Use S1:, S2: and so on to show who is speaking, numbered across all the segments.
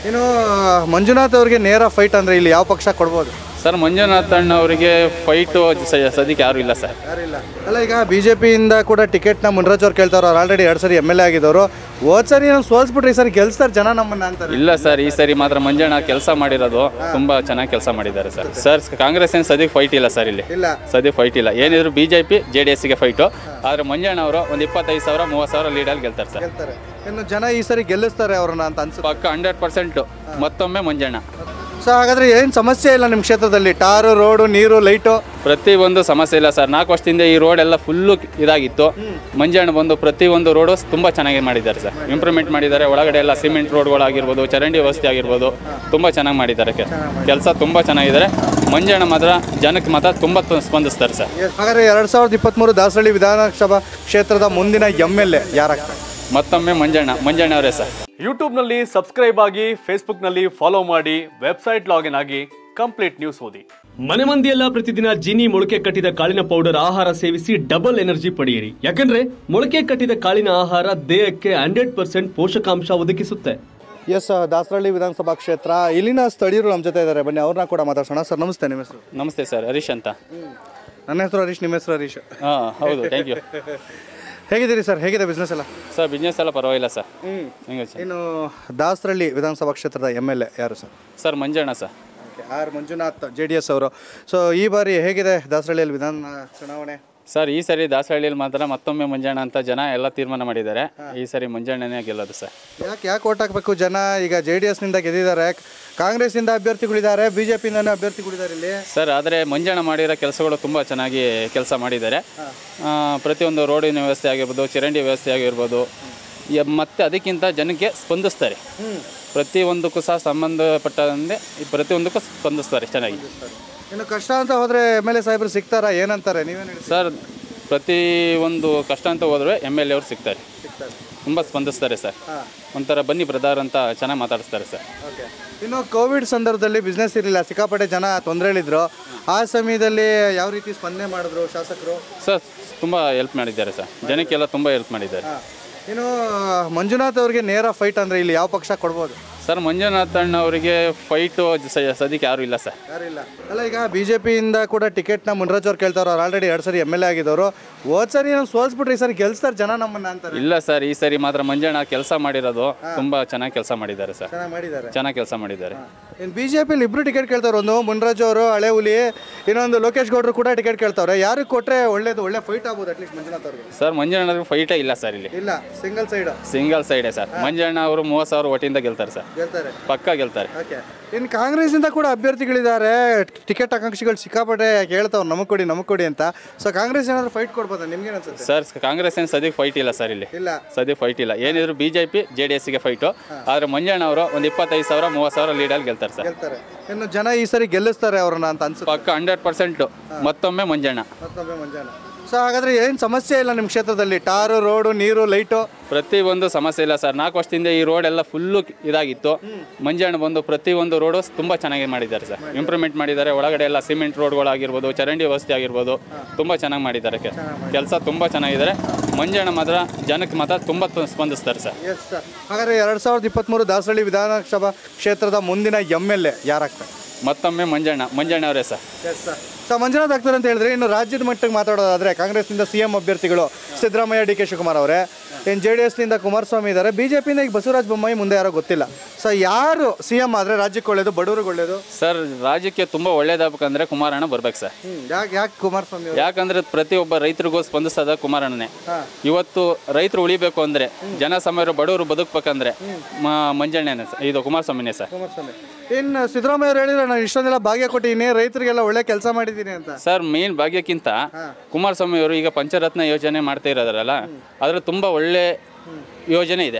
S1: ಇನ್ನು ಮಂಜುನಾಥ್ ಅವ್ರಿಗೆ ನೇರ ಫೈಟ್ ಅಂದರೆ ಇಲ್ಲಿ ಯಾವ ಪಕ್ಷ ಕೊಡ್ಬೋದು
S2: ಸರ್ ಮಂಜುನಾಥ್ ಅಣ್ಣ ಅವರಿಗೆ ಫೈಟು ಸದ್ಯಕ್ಕೆ ಯಾರೂ ಇಲ್ಲ ಸರ್
S1: ಯಾರಿಲ್ಲ ಅಲ್ಲ ಈಗ ಬಿ ಜೆ ಪಿಯಿಂದ ಕೂಡ ಟಿಕೆಟ್ನ ಮುನ್ರಾಜ್ ಅವ್ರು ಕೇಳ್ತಾವ್ರು ಅವ್ರು ಆಲ್ರೆಡಿ ಎರಡು ಸರಿ ಎಮ್ ಎಲ್ ಎ ಆಗಿದ್ದವರು ಹೋದ್ ಸರಿ ನಾವು ಸೋಲ್ಸ್ಬಿಟ್ರಿ ಈ ಸರಿ ಗೆಲ್ಸ್ತಾರೆ ಜನ ನಮ್ಮನ್ನ ಅಂತಾರೆ
S2: ಇಲ್ಲ ಸರ್ ಈ ಸರಿ ಮಾತ್ರ ಮಂಜಣ್ಣ ಕೆಲಸ ಮಾಡಿರೋದು ತುಂಬ ಚೆನ್ನಾಗಿ ಕೆಲಸ ಮಾಡಿದ್ದಾರೆ ಸರ್ ಸರ್ ಕಾಂಗ್ರೆಸ್ ಏನು ಸದ್ಯಕ್ಕೆ ಫೈಟ್ ಇಲ್ಲ ಸರ್ ಇಲ್ಲಿ
S1: ಇಲ್ಲ
S2: ಸದ್ಯಕ್ಕೆ ಫೈಟ್ ಇಲ್ಲ ಏನಿದ್ರು B J P J D ಎಸ್ಗೆ ಫೈಟು ಆದರೆ ಮಂಜಣ್ಣ ಅವರು ಒಂದು ಇಪ್ಪತ್ತೈದು ಸಾವಿರ ಮೂವತ್ತು ಸಾವಿರ ಲೀಡಲ್ಲಿ ಗೆಲ್ತಾರೆ ಸರ್
S1: ಗೆಲ್ತಾರೆ ಇನ್ನು ಜನ ಈ ಸರಿ ಗೆಲ್ಲಿಸ್ತಾರೆ ಅವ್ರನ್ನ ಅಂತ ಅನ್ಸುತ್ತೆ
S2: ಪಕ್ಕ ಹಂಡ್ರೆಡ್ ಪರ್ಸೆಂಟು ಮತ್ತೊಮ್ಮೆ ಮಂಜಣ್ಣ
S1: ಸೊ ಹಾಗಾದ್ರೆ ಏನು ಸಮಸ್ಯೆ ಇಲ್ಲ ನಿಮ್ಮ ಕ್ಷೇತ್ರದಲ್ಲಿ ಟಾರು ರೋಡು ನೀರು ಲೈಟು
S2: ಪ್ರತಿ ಒಂದು ಸಮಸ್ಯೆ ಇಲ್ಲ ಸರ್ ನಾಲ್ಕು ವರ್ಷದಿಂದ ಈ ರೋಡ್ ಎಲ್ಲ ಫುಲ್ಲು ಇದಾಗಿತ್ತು ಮಂಜಣ್ಣ ಬಂದು ಪ್ರತಿ ಒಂದು ರೋಡು ತುಂಬ ಚೆನ್ನಾಗಿ ಮಾಡಿದ್ದಾರೆ ಸರ್ ಇಂಪ್ರೂವ್ಮೆಂಟ್ ಮಾಡಿದ್ದಾರೆ ಒಳಗಡೆ ಎಲ್ಲ ಸಿಮೆಂಟ್ ರೋಡ್ಗಳಾಗಿರ್ಬೋದು ಚರಂಡಿ ವ್ಯವಸ್ಥೆ ಆಗಿರ್ಬೋದು ತುಂಬ ಚೆನ್ನಾಗಿ ಮಾಡಿದ್ದಾರೆ ಕೆಲಸ ತುಂಬ ಚೆನ್ನಾಗಿದ್ದಾರೆ ಮಂಜಣ್ಣ ಮಾತ್ರ ಜನಕ್ಕೆ ಮಾತ್ರ ತುಂಬ ಸ್ಪಂದಿಸ್ತಾರೆ ಸರ್
S1: ಹಾಗಾದ್ರೆ ಎರಡು ಸಾವಿರದ ಇಪ್ಪತ್ತ್ಮೂರು ದಾಸರಳ್ಳಿ ವಿಧಾನಸಭಾ ಕ್ಷೇತ್ರದ ಮುಂದಿನ ಎಮ್ ಎಲ್ ಎ ಯಾರಾಗ್ತಾರೆ
S2: ಮತ್ತೊಮ್ಮೆ ಮಂಜಣ್ಣ ಮಂಜಣ್ಣ ಅವರೇ ಸರ್
S3: ಯೂಟ್ಯೂಬ್ನಲ್ಲಿ ಸಬ್ಸ್ಕ್ರೈಬ್ ಆಗಿ ಫೇಸ್ಬುಕ್ನಲ್ಲಿ ಫಾಲೋ ಮಾಡಿ ವೆಬ್ಸೈಟ್ ಲಾಗಿನ್ ಆಗಿ ಕಂಪ್ಲೀಟ್ ನ್ಯೂಸ್ ಓದಿ
S4: ಮನೆ ಮಂದಿಯೆಲ್ಲ ಪ್ರತಿದಿನ ಜೀನಿ ಮೊಳಕೆ ಕಟ್ಟಿದ ಕಾಳಿನ ಪೌಡರ್ ಆಹಾರ ಸೇವಿಸಿ ಡಬಲ್ ಎನರ್ಜಿ ಪಡೆಯಿರಿ ಯಾಕಂದ್ರೆ ಮೊಳಕೆ ಕಟ್ಟಿದ ಕಾಳಿನ ಆಹಾರ ದೇಹಕ್ಕೆ ಹಂಡ್ರೆಡ್ ಪರ್ಸೆಂಟ್ ಪೋಷಕಾಂಶ ಒದಗಿಸುತ್ತೆ
S1: ಎಸ್ ದಾಸರಳ್ಳಿ ವಿಧಾನಸಭಾ ಕ್ಷೇತ್ರ ಇಲ್ಲಿನ ಸ್ಥಳೀಯರು ನಮ್ಮ ಜೊತೆ ಇದ್ದಾರೆ ಬನ್ನಿ ಅವ್ರನ್ನ ಕೂಡ ಮಾತಾಡ್ಸೋಣ ಸರ್ ನಮಸ್ತೆ ನಿಮ್ಮ ಹೆಸರು
S2: ನಮಸ್ತೆ ಸರ್ ಹರೀಶ್ ಅಂತ
S1: ನನ್ನ ಹೆಸರು ಹರೀಶ್ ನಿಮ್ಮ ಹೆಸರು ಹರೀಶ್
S2: ಹಾಂ ಹೌದು ಥ್ಯಾಂಕ್ ಯು
S1: ಹೇಗಿದ್ದೀರಿ ಸರ್ ಹೇಗಿದೆ ಬಿಸ್ನೆಸ್ ಎಲ್ಲ
S2: ಸರ್ ಬಿಸ್ನೆಸ್ ಎಲ್ಲ ಪರವಾಗಿಲ್ಲ ಸರ್ ಹೆಂಗೆ ಸರ್
S1: ಇನ್ನು ದಾಸರಳ್ಳಿ ವಿಧಾನಸಭಾ ಕ್ಷೇತ್ರದ ಎಮ್ ಎಲ್ ಎ ಯಾರು sir
S2: sir Manjanna sir
S1: R Manjunath J D S ಅವರು ಸೊ ಈ ಬಾರಿ ಹೇಗಿದೆ ದಾಸರಳ್ಳಿಯಲ್ಲಿ ವಿಧಾನ ಚುನಾವಣೆ
S2: ಸರ್ ಈ ಸರಿ ದಾಸಹಳ್ಳಿಯಲ್ಲಿ ಮಾತ್ರ ಮತ್ತೊಮ್ಮೆ ಮಂಜಣ್ಣ ಅಂತ ಜನ ಎಲ್ಲ ತೀರ್ಮಾನ ಮಾಡಿದ್ದಾರೆ ಈ ಸರಿ ಮಂಜಣ್ಣನೇ ಗೆಲ್ಲೋದು ಸರ್
S1: ಯಾಕೆ ಯಾಕೆ ಓಟ್ ಹಾಕಬೇಕು ಜನ ಈಗ ಜೆ ಡಿ ಎಸ್ನಿಂದ ಗೆದ್ದಿದ್ದಾರೆ ಕಾಂಗ್ರೆಸ್ಸಿಂದ ಅಭ್ಯರ್ಥಿಗಳಿದ್ದಾರೆ ಬಿ ಜೆ ಪಿಯಿಂದನೇ ಅಭ್ಯರ್ಥಿಗಳಿದ್ದಾರೆ ಇಲ್ಲಿ
S2: ಸರ್ ಆದರೆ ಮಂಜಣ್ಣ ಮಾಡಿರೋ ಕೆಲಸಗಳು ತುಂಬ ಚೆನ್ನಾಗಿ ಕೆಲಸ ಮಾಡಿದ್ದಾರೆ ಆ, ಪ್ರತಿಯೊಂದು ರೋಡಿನ ವ್ಯವಸ್ಥೆ ಆಗಿರ್ಬೋದು ಚರಂಡಿ ವ್ಯವಸ್ಥೆ ಆಗಿರ್ಬೋದು ಯ- ಮತ್ತೆ ಅದಕ್ಕಿಂತ ಜನಕ್ಕೆ ಸ್ಪಂದಿಸ್ತಾರೆ ಪ್ರತಿಯೊಂದಕ್ಕೂ ಸಹ ಸಂಬಂಧಪಟ್ಟಂತೆ ಈ ಪ್ರತಿಯೊಂದಕ್ಕೂ ಸ್ಪಂದಿಸ್ತಾರೆ ಚೆನ್ನಾಗಿ
S1: ಇನ್ನು ಕಷ್ಟ ಅಂತ ಹೋದ್ರೆ ಎಮ್ ಎಲ್ ಎ ಸಾಹೇಬರು ಸಿಗ್ತಾರಾ ಏನಂತಾರೆ ನೀವೇನು ಹೇಳಿ
S2: ಸರ್ ಪ್ರತಿ ಒಂದು ಕಷ್ಟ ಅಂತ ಹೋದ್ರೆ ಎಮ್ ಎಲ್ ಎ ಅವ್ರು ಸಿಗ್ತಾರೆ ತುಂಬ ಸ್ಪಂದಿಸ್ತಾರೆ ಸರ್ ಒಂಥರ ಬನ್ನಿ ಬ್ರದರ್ ಅಂತ ಚೆನ್ನಾಗಿ ಮಾತಾಡಿಸ್ತಾರೆ ಸರ್
S1: ಓಕೆ ಇನ್ನು ಕೋವಿಡ್ ಸಂದರ್ಭದಲ್ಲಿ ಬಿಸ್ನೆಸ್ ಇರಲಿಲ್ಲ ಸಿಕ್ಕಾಪಟ್ಟೆ ಜನ ತೊಂದರೆಯಲ್ಲಿದ್ದರು ಆ ಸಮಯದಲ್ಲಿ ಯಾವ ರೀತಿ ಸ್ಪಂದನೆ ಮಾಡಿದ್ರು ಶಾಸಕರು
S2: ಸರ್ ತುಂಬ ಹೆಲ್ಪ್ ಮಾಡಿದ್ದಾರೆ ಸರ್ ಜನಕ್ಕೆಲ್ಲ ತುಂಬ ಹೆಲ್ಪ್ ಮಾಡಿದ್ದಾರೆ
S1: ಇನ್ನು ಮಂಜುನಾಥ್ ಅವ್ರಿಗೆ ನೇರ ಫೈಟ್ ಅಂದರೆ ಇಲ್ಲಿ ಯಾವ ಪಕ್ಷ ಕೊಡ್ಬೋದು
S2: ಸರ್ ಮಂಜುನಾಥ್ ಅಣ್ಣ ಅವರಿಗೆ ಫೈಟು ಸದ್ಯಕ್ಕೆ ಯಾರೂ ಇಲ್ಲ ಸರ್
S1: ಯಾರಿಲ್ಲ ಅಲ್ಲ ಈಗ ಬಿ ಜೆ ಪಿಯಿಂದ ಕೂಡ ಟಿಕೆಟ್ನ ಮುನ್ರಾಜ್ ಅವ್ರು ಕೇಳ್ತಾವ್ರು ಅವ್ರು ಆಲ್ರೆಡಿ ಎರಡು ಸರಿ ಎಮ್ ಎಲ್ ಎ ಆಗಿದ್ದವರು ಹೋದ್ ಸರಿ ನಾವು ಸೋಲ್ಸ್ಬಿಟ್ರಿ ಈ ಸರಿ ಗೆಲ್ಸ್ತಾರೆ ಜನ ನಮ್ಮನ್ನ ಅಂತಾರೆ
S2: ಇಲ್ಲ ಸರ್ ಈ ಸರಿ ಮಾತ್ರ ಮಂಜಣ್ಣ ಕೆಲಸ ಮಾಡಿರೋದು ತುಂಬ ಚೆನ್ನಾಗಿ ಕೆಲಸ ಮಾಡಿದ್ದಾರೆ ಸರ್
S1: ಚೆನ್ನಾಗಿ ಮಾಡಿದ್ದಾರೆ
S2: ಚೆನ್ನಾಗಿ ಕೆಲಸ ಮಾಡಿದ್ದಾರೆ
S1: ಇನ್ನು ಬಿ ಜೆ ಪಿಲಿ ಇಬ್ಬರು ಟಿಕೆಟ್ ಕೇಳ್ತಾವ್ರು ಒಂದು ಮುನ್ರಾಜ್ ಅವರು ಹಳೆ ಹುಲಿ ಇನ್ನೊಂದು ಲೋಕೇಶ್ ಗೌಡರು ಕೂಡ ಟಿಕೆಟ್ ಕೇಳ್ತಾವ್ರೆ ಯಾರಿಗೆ ಕೊಟ್ಟರೆ ಒಳ್ಳೇದು ಒಳ್ಳೆ ಫೈಟ್ ಆಗ್ಬೋದು ಅಟ್ಲೀಸ್ಟ್ ಮಂಜುನಾಥ್ ಅವ್ರಿಗೆ
S2: ಸರ್ ಮಂಜಣ್ಣ ಫೈಟೇ ಇಲ್ಲ ಸರ್ ಇಲ್ಲಿ
S1: ಇಲ್ಲ ಸಿಂಗಲ್ ಸೈಡ್
S2: ಸಿಂಗಲ್ ಸೈಡೇ ಸರ್ ಮಂಜಣ್ಣ ಅವರು ಮೂವತ್ತು ಸಾವಿರ ಒಟ್ಟಿಂದ ಗೆಲ್ತಾರೆ ಸರ್
S1: ಗೆಲ್ತಾರೆ
S2: ಪಕ್ಕಾ ಗೆಲ್ತಾರೆ
S1: ಓಕೆ ಇನ್ನು ಕಾಂಗ್ರೆಸ್ಸಿಂದ ಕೂಡ ಅಭ್ಯರ್ಥಿಗಳಿದ್ದಾರೆ ಟಿಕೆಟ್ ಆಕಾಂಕ್ಷಿಗಳು ಸಿಕ್ಕಾಪಟ್ಟೆ ಕೇಳ್ತಾವ್ರು ನಮಗೆ ಕೊಡಿ ನಮಗೆ ಕೊಡಿ ಅಂತ ಸೊ ಕಾಂಗ್ರೆಸ್ ಏನಾದ್ರು ಫೈಟ್ ಕೊಡ್ಬೋದಾ ನಿಮ್ಗೆ ಅನ್ಸುತ್ತೆ
S2: ಸರ್ ಕಾಂಗ್ರೆಸ್ ಏನು ಸದ್ಯಕ್ಕೆ ಫೈಟ್ ಇಲ್ಲ ಸರ್ ಇಲ್ಲಿ
S1: ಇಲ್ಲ
S2: ಸದ್ಯಕ್ಕೆ ಫೈಟ್ ಇಲ್ಲ ಏನಿದ್ರು B J P J D ಎಸ್ಗೆ ಫೈಟು ಆದರೆ ಮಂಜಣ್ಣ ಅವರು ಒಂದು ಇಪ್ಪತ್ತೈದು ಸಾವಿರ ಮೂವತ್ತು ಸಾವಿರ ಲೀಡಲ್ಲಿ ಗೆಲ್ತಾರೆ ಸರ್
S1: ಗೆಲ್ತಾರೆ ಇನ್ನು ಜನ ಈ ಸರಿ ಗೆಲ್ಲಿಸ್ತಾರೆ ಅವ್ರನ್ನ ಅಂತ ಅನ್ಸುತ್ತೆ
S2: ಪಕ್ಕ ಹಂಡ್ರೆಡ್ ಪರ್ಸೆಂಟು ಮತ್ತೊಮ್ಮೆ ಮಂಜಣ್ಣ
S1: ಮತ್ತೊಮ್ಮೆ ಮಂಜಾನ ಸೊ ಹಾಗಾದ್ರೆ ಏನು ಸಮಸ್ಯೆ ಇಲ್ಲ ನಿಮ್ಮ ಕ್ಷೇತ್ರದಲ್ಲಿ ಟಾರು ರೋಡು ನೀರು ಲೈಟು
S2: ಪ್ರತಿ ಒಂದು ಸಮಸ್ಯೆ ಇಲ್ಲ ಸರ್ ನಾಲ್ಕು ವರ್ಷದಿಂದ ಈ ರೋಡ್ ಎಲ್ಲ ಫುಲ್ಲು ಇದಾಗಿತ್ತು ಮಂಜಣ್ಣ ಬಂದು ಪ್ರತಿ ಒಂದು ರೋಡು ತುಂಬ ಚೆನ್ನಾಗಿ ಮಾಡಿದ್ದಾರೆ ಸರ್ ಇಂಪ್ರೂವ್ಮೆಂಟ್ ಮಾಡಿದ್ದಾರೆ ಒಳಗಡೆ ಎಲ್ಲ ಸಿಮೆಂಟ್ ರೋಡ್ಗಳಾಗಿರ್ಬೋದು ಚರಂಡಿ ವ್ಯವಸ್ಥೆ ಆಗಿರ್ಬೋದು ತುಂಬ ಚೆನ್ನಾಗಿ ಮಾಡಿದ್ದಾರೆ ಕೆಲಸ ತುಂಬ ಚೆನ್ನಾಗಿದ್ದಾರೆ ಮಂಜಣ್ಣ ಮಾತ್ರ ಜನಕ್ಕೆ ಮಾತ್ರ ತುಂಬ ಸ್ಪಂದಿಸ್ತಾರೆ ಸರ್
S1: ಎಸ್ ಸರ್ ಹಾಗಾದ್ರೆ ಎರಡು ಸಾವಿರದ ಇಪ್ಪತ್ತ್ಮೂರು ದಾಸರಳ್ಳಿ ವಿಧಾನಸಭಾ ಕ್ಷೇತ್ರದ ಮುಂದಿನ ಎಮ್ ಎಲ್ ಎ ಯಾರಾಗ್ತಾರೆ
S2: ಮತ್ತೊಮ್ಮೆ ಮಂಜಣ್ಣ ಮಂಜಣ್ಣ ಅವರೇ sir
S1: yes sir so Manjunath ಆಗ್ತಾರೆ ಅಂತ ಹೇಳಿದ್ರೆ ಇನ್ನು ರಾಜ್ಯದ ಮಟ್ಟಿಗೆ ಮಾತಾಡೋದಾದ್ರೆ ಕಾಂಗ್ರೆಸ್ನಿಂದ ಸಿ ಎಂ ಅಭ್ಯರ್ಥಿಗಳು ಸಿದ್ದರಾಮಯ್ಯ ಡಿ ಕೆ ಶಿವಕುಮಾರ್ ಅವರೇ ಇನ್ನು ಜೆ ಡಿ ಎಸ್ನಿಂದ ಕುಮಾರಸ್ವಾಮಿ ಇದ್ದಾರೆ ಬಿ ಜೆ ಪಿಯಿಂದ ಈಗ ಬಸವರಾಜ ಬೊಮ್ಮಾಯಿ ಮುಂದೆ ಯಾರೋ ಗೊತ್ತಿಲ್ಲ ಸೊ ಯಾರು ಸಿ ಎಂ ಆದರೆ ರಾಜ್ಯಕ್ಕೆ ಒಳ್ಳೇದು ಬಡವ್ರಿಗೆ ಒಳ್ಳೇದು
S2: ಸರ್ ರಾಜ್ಯಕ್ಕೆ ತುಂಬ ಒಳ್ಳೇದಾಗಬೇಕಂದ್ರೆ ಕುಮಾರಣ್ಣ ಬರ್ಬೇಕು ಸರ್
S1: ಯಾಕೆ ಯಾಕೆ ಕುಮಾರಸ್ವಾಮಿ ಅವರು
S2: ಯಾಕಂದ್ರೆ ಪ್ರತಿಯೊಬ್ಬ ರೈತರಿಗೂ ಸ್ಪಂದಿಸೋದ ಕುಮಾರಣ್ಣನೇ ಇವತ್ತು ರೈತರು ಉಳಿಬೇಕು ಅಂದ್ರೆ ಜನ ಸಮಯರು ಬಡವರು ಬದುಕಬೇಕಂದ್ರೆ ಮಂಜಣ್ಣನೇ ಸರ್ ಇದು ಕುಮಾರಸ್ವಾಮಿನೇ ಸರ್
S1: ಕುಮಾರಸ್ವಾಮಿ ಇನ್ನು ಸಿದ್ದರಾಮಯ್ಯ ಅವರು ಹೇಳಿದ್ರೆ ನಾನು ಇಷ್ಟೊಂದೆಲ್ಲ ಭಾಗ್ಯ ಕೊಟ್ಟಿದ್ದೀನಿ ರೈತರಿಗೆಲ್ಲ ಒಳ್ಳೆ ಕೆಲಸ ಮಾಡಿದ್ದೀನಿ ಅಂತ
S2: ಸರ್ ಮೇನ್ ಭಾಗ್ಯಕ್ಕಿಂತ ಕುಮಾರಸ್ವಾಮಿ ಅವರು ಈಗ ಪಂಚರತ್ನ ಯೋಜನೆ ಮಾಡ್ತಾ ಇರೋದ್ರಲ್ಲ ಅದ್ರ ತುಂಬ ಒಳ್ಳೆ ಯೋಜನೆ ಇದೆ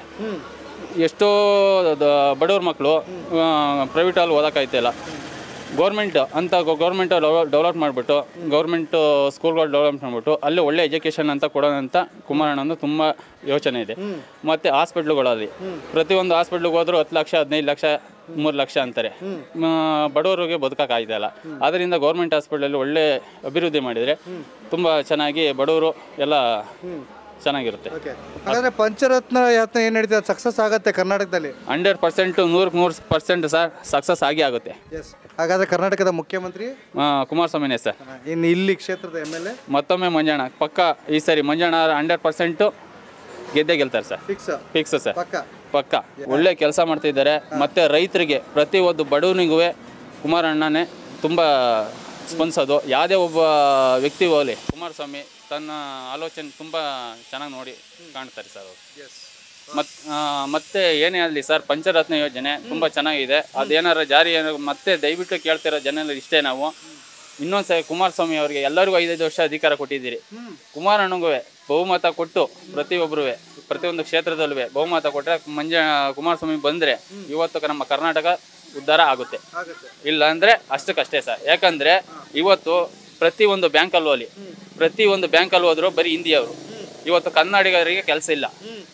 S2: ಎಷ್ಟೋ ದ- ಬಡವ್ರ ಮಕ್ಕಳು ಪ್ರೈವೇಟಲ್ಲಿ ಓದೋಕ್ಕಾಯ್ತಿಲ್ಲ ಗೌರ್ಮೆಂಟ್ ಅಂತ ಗೌರ್ಮೆಂಟ್ ಡೆವಲಪ್ ಮಾಡಿಬಿಟ್ಟು ಗೌರ್ಮೆಂಟ್ ಸ್ಕೂಲ್ಗಳು ಡೆವಲಪ್ ಮಾಡಿಬಿಟ್ಟು ಅಲ್ಲಿ ಒಳ್ಳೆ ಎಜುಕೇಷನ್ ಅಂತ ಕೊಡೋದಂತ ಕುಮಾರಣ್ಣಂದು ತುಂಬ ಯೋಚನೆ ಇದೆ ಮತ್ತು ಹಾಸ್ಪಿಟ್ಲುಗಳಲ್ಲಿ ಪ್ರತಿಯೊಂದು ಹಾಸ್ಪಿಟ್ಲಿಗೆ ಹೋದ್ರು ಹತ್ತು ಲಕ್ಷ ಹದಿನೈದು ಲಕ್ಷ ಮೂರು ಲಕ್ಷ ಅಂತಾರೆ ಮ, ಬಡವರಿಗೆ ಬದುಕೋಕ್ಕಾಗ್ತಾಯಿಲ್ಲ ಅದರಿಂದ ಗೌರ್ಮೆಂಟ್ ಹಾಸ್ಪಿಟ್ಲಲ್ಲಿ ಒಳ್ಳೆ ಅಭಿವೃದ್ಧಿ ಮಾಡಿದರೆ ತುಂಬ ಚೆನ್ನಾಗಿ ಬಡವರು ಎಲ್ಲ ಚೆನ್ನಾಗಿರುತ್ತೆ
S1: ಓಕೆ ಹಾಗಾದ್ರೆ ಪಂಚರತ್ನ ಯಾತ್ರೆ ಏನು ನಡೀತದೆ ಅದು ಸಕ್ಸಸ್ ಆಗುತ್ತೆ ಕರ್ನಾಟಕದಲ್ಲಿ
S2: ಹಂಡ್ರೆಡ್ ಪರ್ಸೆಂಟು ನೂರಕ್ಕೆ ನೂರು ಪರ್ಸೆಂಟ್ ಸರ್ ಸಕ್ಸಸ್ ಆಗೇ ಆಗುತ್ತೆ
S1: ಎಸ್ ಹಾಗಾದ್ರೆ ಕರ್ನಾಟಕದ ಮುಖ್ಯಮಂತ್ರಿ
S2: ಆ, ಕುಮಾರಸ್ವಾಮಿನೇ ಸರ್
S1: ಇನ್ನು ಇಲ್ಲಿ ಕ್ಷೇತ್ರದ ಎಮ್ ಎಲ್ ಎ
S2: ಮತ್ತೊಮ್ಮೆ ಮಂಜಣ್ಣ ಪಕ್ಕ ಈ ಸರಿ ಮಂಜಣ್ಣ ಹಂಡ್ರೆಡ್ ಪರ್ಸೆಂಟು ಗೆದ್ದೇ ಗೆಲ್ತಾರೆ ಸರ್
S1: ಫಿಕ್ಸ್
S2: ಫಿಕ್ಸ್ ಸರ್
S1: ಪಕ್ಕ
S2: ಪಕ್ಕ ಒಳ್ಳೆ ಕೆಲಸ ಮಾಡ್ತಿದ್ದಾರೆ ಮತ್ತೆ ರೈತರಿಗೆ ಪ್ರತಿ ಒಂದು ಬಡವನಿಗೂ ಕುಮಾರಣ್ಣನೇ ತುಂಬ ಸ್ಪಂದಿಸೋದು ಯಾವುದೇ ಒಬ್ಬ ವ್ಯಕ್ತಿ ಹೋಗಲಿ ಕುಮಾರಸ್ವಾಮಿ ತನ್ನ ಆಲೋಚನೆ ತುಂಬ ಚೆನ್ನಾಗಿ ನೋಡಿ ಕಾಣ್ತಾರೆ ಸರ್ ಅವರು ಮತ್ ಆ, ಮತ್ತೆ ಏನೇ ಆಗಲಿ ಸರ್ ಪಂಚರತ್ನ ಯೋಜನೆ ತುಂಬ ಚೆನ್ನಾಗಿದೆ ಅದೇನಾರ ಜಾರಿ ಏನಾರ- ಮತ್ತೆ ದಯವಿಟ್ಟು ಕೇಳ್ತಿರೋ ಜನ ಇಷ್ಟೇ ನಾವು ಇನ್ನೊಂದು ಸರಿ ಕುಮಾರಸ್ವಾಮಿ ಅವರಿಗೆ ಎಲ್ಲರಿಗೂ ಐದೈದು ವರ್ಷ ಅಧಿಕಾರ ಕೊಟ್ಟಿದ್ದೀರಿ ಕುಮಾರಣ್ಣಗೂ ಬಹುಮತ ಕೊಟ್ಟು ಪ್ರತಿಯೊಬ್ಬರು ಪ್ರತಿಯೊಂದು ಕ್ಷೇತ್ರದಲ್ಲೂ ಬಹುಮತ ಕೊಟ್ಟರೆ ಮಂಜ ಕುಮಾರಸ್ವಾಮಿ ಬಂದರೆ ಇವತ್ತು ನಮ್ಮ ಕರ್ನಾಟಕ ಉದ್ಧಾರ ಆಗುತ್ತೆ ಇಲ್ಲ ಅಂದರೆ ಅಷ್ಟಕ್ಕಷ್ಟೇ ಸರ್ ಯಾಕಂದರೆ ಇವತ್ತು ಪ್ರತಿಯೊಂದು ಬ್ಯಾಂಕಲ್ಲಿ ಹೋಗಲಿ ಪ್ರತಿಯೊಂದು ಬ್ಯಾಂಕಲ್ಲಿ ಹೋದ್ರು ಬರೀ ಹಿಂದಿಯವರು ಇವತ್ತು ಕನ್ನಡಿಗರಿಗೆ ಕೆಲಸ ಇಲ್ಲ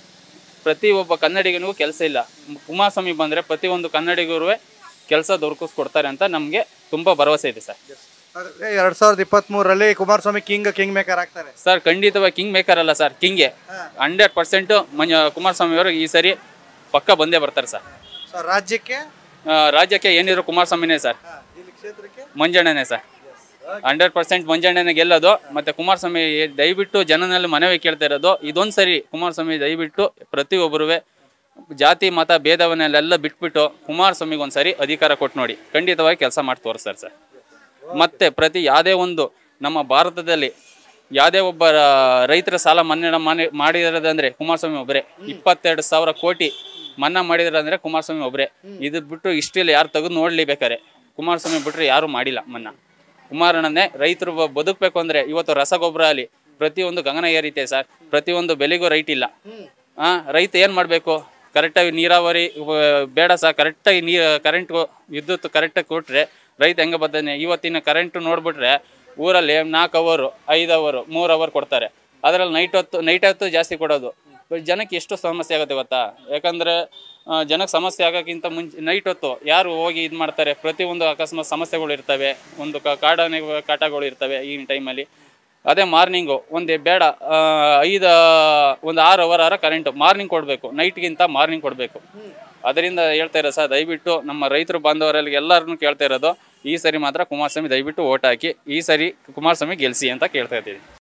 S2: ಪ್ರತಿ ಒಬ್ಬ ಕನ್ನಡಿಗನಿಗೂ ಕೆಲಸ ಇಲ್ಲ ಕುಮಾರಸ್ವಾಮಿ ಬಂದರೆ ಪ್ರತಿಯೊಂದು ಕನ್ನಡಿಗರು ಕೆಲಸ ದೊರಕಿಸ್ಕೊಡ್ತಾರೆ ಅಂತ ನಮಗೆ ತುಂಬ ಭರವಸೆ ಇದೆ ಸರ್
S1: ಎರಡ್ ಸಾವಿರದ ಇಪ್ಪತ್ತ್ ಮೂರರಲ್ಲಿ ಕುಮಾರಸ್ವಾಮಿ ಕಿಂಗ್ ಕಿಂಗ್ ಮೇಕರ್ ಆಗ್ತಾರೆ
S2: ಸರ್ ಖಂಡಿತವಾಗಿ ಕಿಂಗ್ ಮೇಕರ್ ಅಲ್ಲ ಸರ್ ಕಿಂಗೆ ಹಂಡ್ರೆಡ್ ಪರ್ಸೆಂಟು ಮಂಜ ಕುಮಾರಸ್ವಾಮಿ ಅವರು ಈ ಸರಿ ಪಕ್ಕ ಬಂದೇ ಬರ್ತಾರೆ ಸರ್
S1: ಸೊ ರಾಜ್ಯಕ್ಕೆ
S2: ಆ, ರಾಜ್ಯಕ್ಕೆ ಏನಿದ್ರು ಕುಮಾರಸ್ವಾಮಿನೇ ಸರ್
S1: ಇಲ್ಲಿ ಕ್ಷೇತ್ರಕ್ಕೆ
S2: ಮಂಜಣ್ಣನೇ ಸರ್ ಹಂಡ್ರೆಡ್ ಪರ್ಸೆಂಟ್ ಮಂಜಣ್ಣನೇ ಗೆಲ್ಲೋದು ಮತ್ತೆ ಕುಮಾರಸ್ವಾಮಿ ದಯವಿಟ್ಟು ಜನನಲ್ಲಿ ಮನವಿ ಕೇಳ್ತಾ ಇರೋದು ಇದೊಂದು ಸರಿ ಕುಮಾರಸ್ವಾಮಿ ದಯವಿಟ್ಟು ಪ್ರತಿಯೊಬ್ಬರು ಜಾತಿ ಮತ ಭೇದವನ್ನೆಲ್ಲ ಬಿಟ್ಬಿಟ್ಟು ಕುಮಾರಸ್ವಾಮಿಗೆ ಒಂದು ಸರಿ ಅಧಿಕಾರ ಕೊಟ್ಟು ನೋಡಿ ಖಂಡಿತವಾಗಿ ಕೆಲಸ ಮಾಡಿ ತೋರಿಸ್ತಾರೆ ಸರ್ ಮತ್ತೆ ಪ್ರತಿ ಯಾವುದೇ ಒಂದು ನಮ್ಮ ಭಾರತದಲ್ಲಿ ಯಾವುದೇ ಒಬ್ಬ ರ- ರೈತರ ಸಾಲ ಮನ್ನಾ ಮನೆ ಮಾಡಿರೋದಂದ್ರೆ ಕುಮಾರಸ್ವಾಮಿ ಒಬ್ಬರೇ ಇಪ್ಪತ್ತೆರಡು ಸಾವಿರ ಕೋಟಿ ಮನ್ನಾ ಮಾಡಿದ್ರಂದ್ರೆ ಕುಮಾರಸ್ವಾಮಿ ಒಬ್ಬರೇ ಇದು ಬಿಟ್ಟು ಇಷ್ಟಿಲ್ಲ ಯಾರು ತೆಗೆದು ನೋಡ್ಲಿ ಬೇಕಾರೆ ಕುಮಾರಸ್ವಾಮಿ ಬಿಟ್ಟರೆ ಯಾರೂ ಮಾಡಿಲ್ಲ ಮನ್ನಾ ಕುಮಾರಣ್ಣನೇ ರೈತರು ಬ- ಬದುಕಬೇಕು ಅಂದರೆ ಇವತ್ತು ರಸಗೊಬ್ಬರ ಆಗಲಿ ಪ್ರತಿಯೊಂದು ಗಗನ ಏರಿತೆ ಸರ್ ಪ್ರತಿಯೊಂದು ಬೆಲೆಗೂ ರೈಟ್ ಇಲ್ಲ ಆ ರೈತ ಏನು ಮಾಡಬೇಕು ಕರೆಕ್ಟಾಗಿ ನೀರಾವರಿ ವ- ಬೇಡ ಸರ್ ಕರೆಕ್ಟಾಗಿ ನೀ ಕರೆಂಟ್ ವಿದ್ಯುತ್ ಕರೆಕ್ಟಾಗಿ ಕೊಟ್ಟರೆ ರೈತ ಹೆಂಗೆ ಬದ್ದಾನೆ ಇವತ್ತಿನ ಕರೆಂಟ್ ನೋಡ್ಬಿಟ್ರೆ ಊರಲ್ಲಿ ನಾಲ್ಕು ಅವರು ಐದು ಅವರು ಮೂರು ಅವರ್ ಕೊಡ್ತಾರೆ ಅದರಲ್ಲಿ ನೈಟ್ ಹೊತ್ತು ನೈಟ್ ಹೊತ್ತು ಜಾಸ್ತಿ ಕೊಡೋದು ಬಟ್ ಜನಕ್ಕೆ ಎಷ್ಟು ಸಮಸ್ಯೆ ಆಗುತ್ತೆ ಗೊತ್ತಾ ಯಾಕಂದರೆ ಜನಕ್ಕೆ ಸಮಸ್ಯೆ ಆಗೋಕ್ಕಿಂತ ಮುಂಚೆ ನೈಟ್ ಹೊತ್ತು ಯಾರು ಹೋಗಿ ಇದು ಮಾಡ್ತಾರೆ ಪ್ರತಿಯೊಂದು ಅಕಸ್ಮಾತ್ ಸಮಸ್ಯೆಗಳು ಇರ್ತವೆ ಒಂದು ಕ ಕಾಡಾನೆ ಕಾಟಗಳು ಇರ್ತವೆ ಈಗಿನ ಟೈಮಲ್ಲಿ ಅದೇ ಮಾರ್ನಿಂಗು ಒಂದು ಬೇಡ ಆ, ಐದು ಒಂದು ಆರು ಅವರ್ ಆರ ಕರೆಂಟು ಮಾರ್ನಿಂಗ್ ಕೊಡಬೇಕು ನೈಟ್ಗಿಂತ ಮಾರ್ನಿಂಗ್ ಕೊಡಬೇಕು ಅದರಿಂದ ಹೇಳ್ತಾ ಇರೋ ಸರ್ ದಯವಿಟ್ಟು ನಮ್ಮ ರೈತರು ಬಾಂಧವರಲ್ಲಿ ಎಲ್ಲರನ್ನೂ ಕೇಳ್ತಾ ಇರೋದು ಈ ಸರಿ ಮಾತ್ರ ಕುಮಾರಸ್ವಾಮಿ ದಯವಿಟ್ಟು ಓಟ್ ಹಾಕಿ ಈ ಸರಿ ಕುಮಾರಸ್ವಾಮಿ ಗೆಲ್ಸಿ ಅಂತ ಕೇಳ್ತಾ ಇದ್ದೀನಿ